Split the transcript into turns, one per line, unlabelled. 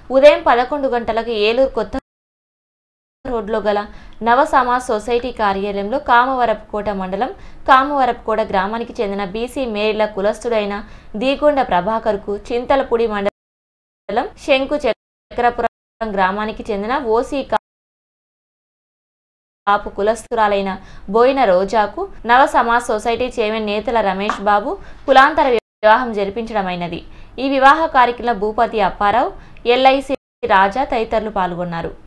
ఉదయం పదకొండు గంటలకు ఏలూరు కొత్త రోడ్లో గల నవ సమాజ్ సొసైటీ కార్యాలయంలో కామవరపుకోట మండలం కామవరపుకోట గ్రామానికి చెందిన బీసీ మేరీల కులస్తుడైన దీగొండ ప్రభాకర్కు చింతలపూడి మండలం శంకు చక్రపురం గ్రామానికి చెందిన ఓసీ కాపు కులస్తురాలైన బోయిన రోజాకు నవ సమాజ్ సొసైటీ చైర్మన్ నేతల రమేష్ బాబు కులాంతర వివాహం జరిపించడమైనది ఈ వివాహ కార్యక్రమంలో భూపతి అప్పారావు ఎల్ఐసి రాజా తదితరులు పాల్గొన్నారు